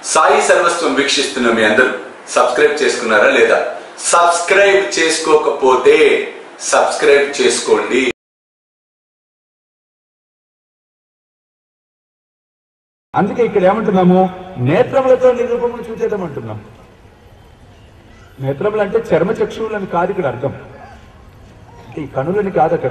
సాయి సర్వస్వం వీక్షిస్తున్న మీ అందరూ సబ్స్క్రైబ్ చేసుకున్నారా లేదా సబ్స్క్రైబ్ చేసుకోకపోతే సబ్స్క్రైబ్ చేసుకోండి అందుకే ఇక్కడ ఏమంటున్నాము నేత్రములతో నిరూపములు చూసేటం అంటున్నాం నేత్రములు అంటే చర్మ చక్షువులని కాదు ఇక్కడ అర్థం అంటే ఈ కనులని కాదు అక్కడ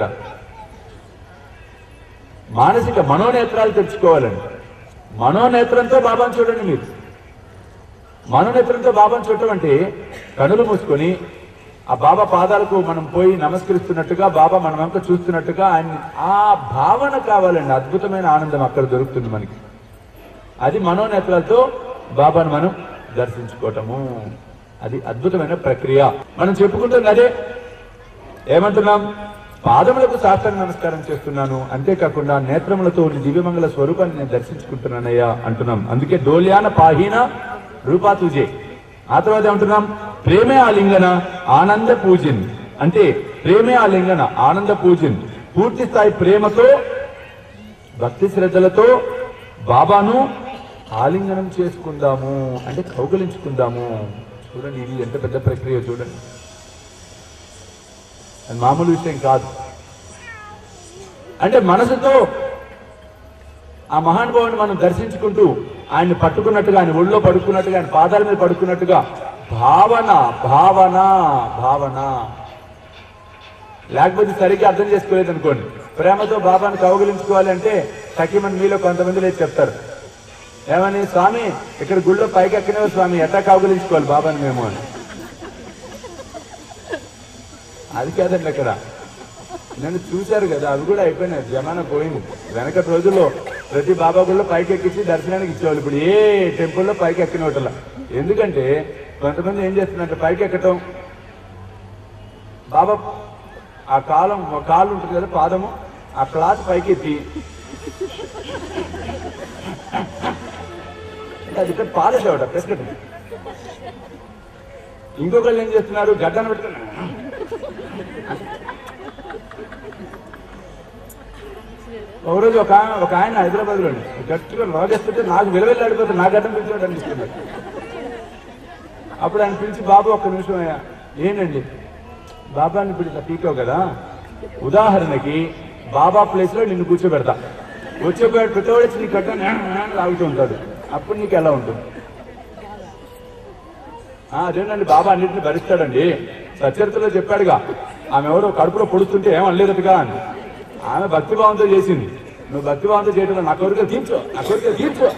మానసిక మనోనేత్రాలు తెచ్చుకోవాలండి మనోనేత్రంతో బాబాను చూడండి మీరు మనోనేత్రంతో బాబాను చూడటం అంటే కనులు మూసుకొని ఆ బాబా పాదాలకు మనం పోయి నమస్కరిస్తున్నట్టుగా బాబా మన వెంక చూస్తున్నట్టుగా ఆయన ఆ భావన కావాలండి అద్భుతమైన ఆనందం అక్కడ దొరుకుతుంది మనకి అది మనోనేత్రాలతో బాబాను మనం దర్శించుకోవటము అది అద్భుతమైన ప్రక్రియ మనం చెప్పుకుంటుంది అదే ఏమంటున్నాం పాదములకు సాష్టాంగ నమస్కారం చేస్తున్నాను అంతేకాకుండా నేత్రములతో నీ దివ్యమంగళ స్వరూపాన్ని నేను దర్శించుకుంటున్నానయ్యా అంటున్నాం అందుకే డోల్యాన పాహీన రూపా తుజే ఆ తర్వాత ఏమంటున్నాం ప్రేమే ఆలింగన ఆనంద పూజిన్ అంటే ప్రేమే ఆలింగన ఆనంద పూజిన్ పూర్తి స్థాయి ప్రేమతో భక్తి శ్రద్ధలతో బాబాను ఆలింగనం చేసుకుందాము అంటే కౌగలించుకుందాము చూడండి ఇది ఎంత పెద్ద ప్రక్రియ చూడండి అది మామూలు విషయం కాదు అంటే మనసుతో ఆ మహానుభావుని మనం దర్శించుకుంటూ ఆయన్ని పట్టుకున్నట్టుగా ఆయన ఒళ్ళో పడుకున్నట్టుగా ఆయన పాదాల మీద పడుకున్నట్టుగా భావన భావన భావన లేకపోతే సరిగ్గా అర్థం చేసుకోలేదు అనుకోండి ప్రేమతో బాబాను కౌగిలించుకోవాలి అంటే సఖీమని మీలో కొంతమంది లేదు చెప్తారు ఏమని స్వామి ఇక్కడ గుళ్ళో పైకి ఎక్కనేవో స్వామి ఎట్టా కౌగిలించుకోవాలి బాబాని మేము అని అది కాదండి అక్కడ నన్ను చూశారు కదా అవి కూడా అయిపోయినాయి జమానా పోయింది వెనకటి రోజుల్లో ప్రతి బాబా గుళ్ళో పైకి ఎక్కించి దర్శనానికి ఇచ్చేవాళ్ళు ఇప్పుడు ఏ టెంపుల్లో పైకి ఎక్కిన హోటల్ ఎందుకంటే కొంతమంది ఏం చేస్తున్నారంటే పైకి ఎక్కటం బాబా ఆ కాలం ఆ కాలు ఉంటుంది కదా పాదము ఆ క్లాత్ పైకి ఎత్తి అది ఇక్కడ పాలేసేవాట పెసకటి ఇంకొకళ్ళు ఏం చేస్తున్నారు గడ్డను పెట్టుకున్నారు ఒక రోజు ఒక ఆయన- ఒక ఆయన హైదరాబాద్ లో గట్టిగా లాగేస్తుంటే నాకు విలువెళ్ళి ఆడిపోతే నా గడ్డం పిలిచాడు అనిపిస్తుంది అప్పుడు ఆయన పిలిచి బాబు ఒక్క నిమిషం అయ్యా ఏంటండి బాబాని ఇప్పుడు ఇట్లా పీకావు కదా ఉదాహరణకి బాబా ప్లేస్ లో నిన్ను కూర్చోబెడతా కూర్చోబెట్టి పెట్టవచ్చి నీ కట్ట లాగుతూ ఉంటాడు అప్పుడు నీకు ఎలా ఉంటుంది ఆ, అదేనండి బాబా అన్నింటిని భరిస్తాడండి సచరితలో చెప్పాడుగా ఆమె ఎవరో కడుపులో పొడుస్తుంటే ఏం అనలేదట్టుగా అని ఆమె భక్తిభావంతో చేసింది నువ్వు భక్తిభావంతో చేయడం నా కోరికలు తీర్చో నా కోరికలు తీర్చో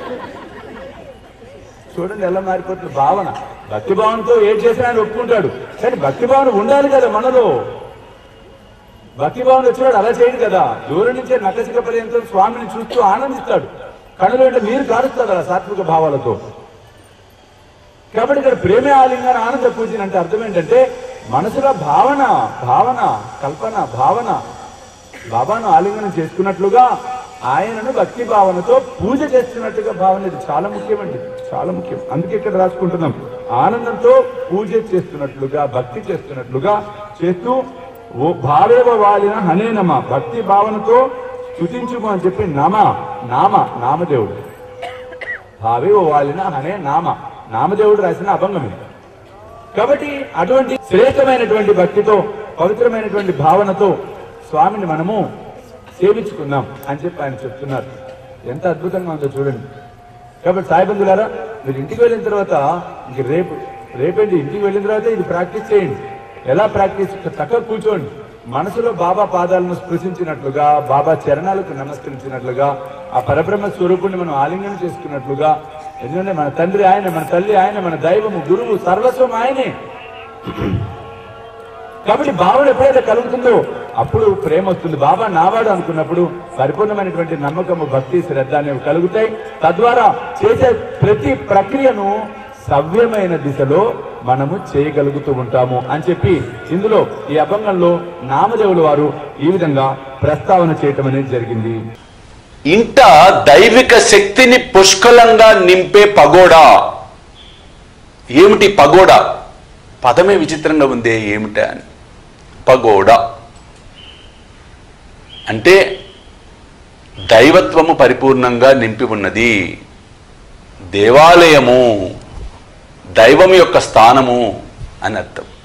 చూడండి ఎలా మారిపోతుంది భావన భక్తిభావంతో ఏం చేసినా ఆయన ఒప్పుకుంటాడు కానీ భక్తిభావన ఉండాలి కదా మనలో భక్తిభావన వచ్చినాడు అలా చేయడు కదా దూరం నుంచే నకసిక పర్యంతం స్వామిని చూస్తూ ఆనందిస్తాడు కనులు అంటే నీరు కారుస్తాడు అలా సాత్విక భావాలతో కాబట్టి ఇక్కడ ప్రేమే ఆలింగన ఆనంద పూజన అంటే అర్థం ఏంటంటే మనసులో భావన భావన కల్పన భావన బాబాను ఆలింగనం చేసుకున్నట్లుగా ఆయనను భక్తి భావనతో పూజ చేస్తున్నట్టుగా భావన ఇది చాలా ముఖ్యమండి చాలా ముఖ్యం అందుకే ఇక్కడ రాసుకుంటున్నాం ఆనందంతో పూజ చేస్తున్నట్లుగా భక్తి చేస్తున్నట్లుగా చేస్తూ ఓ భావేవ వాలిన హనేనమ భక్తి భావనతో స్తుతించుము అని చెప్పి నమ నామ నామదేవుడు భావే ఓ వాలిన హనే నామ నామదేవుడు రాసిన అభంగం ఇది కాబట్టి అటువంటి శ్రేష్టమైనటువంటి భక్తితో పవిత్రమైనటువంటి భావనతో స్వామిని మనము సేవించుకుందాం అని చెప్పి ఆయన చెప్తున్నారు ఎంత అద్భుతంగా ఉందో చూడండి కాబట్టి సాయిబంధులారా మీరు ఇంటికి వెళ్ళిన తర్వాత ఇంక రేపు రేపేంటి ఇంటికి వెళ్ళిన తర్వాత ఇది ప్రాక్టీస్ చేయండి ఎలా ప్రాక్టీస్ చక్కగా కూర్చోండి మనసులో బాబా పాదాలను స్పృశించినట్లుగా బాబా చరణాలకు నమస్కరించినట్లుగా ఆ పరబ్రహ్మ స్వరూపుణ్ణి మనం ఆలింగనం చేసుకున్నట్లుగా ఎందుకంటే మన తండ్రి ఆయన మన తల్లి ఆయన మన దైవము గురువు సర్వస్వం ఆయనే కాబట్టి భావన ఎప్పుడైతే కలుగుతుందో అప్పుడు ప్రేమ వస్తుంది బాబా నావాడు అనుకున్నప్పుడు పరిపూర్ణమైనటువంటి నమ్మకము భక్తి శ్రద్ధ అనేవి కలుగుతాయి తద్వారా చేసే ప్రతి ప్రక్రియను సవ్యమైన దిశలో మనము చేయగలుగుతూ ఉంటాము అని చెప్పి ఇందులో ఈ అభంగంలో నామదేవుల వారు ఈ విధంగా ప్రస్తావన చేయటం అనేది జరిగింది ఇంట దైవిక శక్తిని పుష్కలంగా నింపే పగోడా ఏమిటి పగోడా పదమే విచిత్రంగా ఉంది ఏమిటా అని పగోడా అంటే దైవత్వము పరిపూర్ణంగా నింపి ఉన్నది దేవాలయము దైవం యొక్క స్థానము అని అర్థం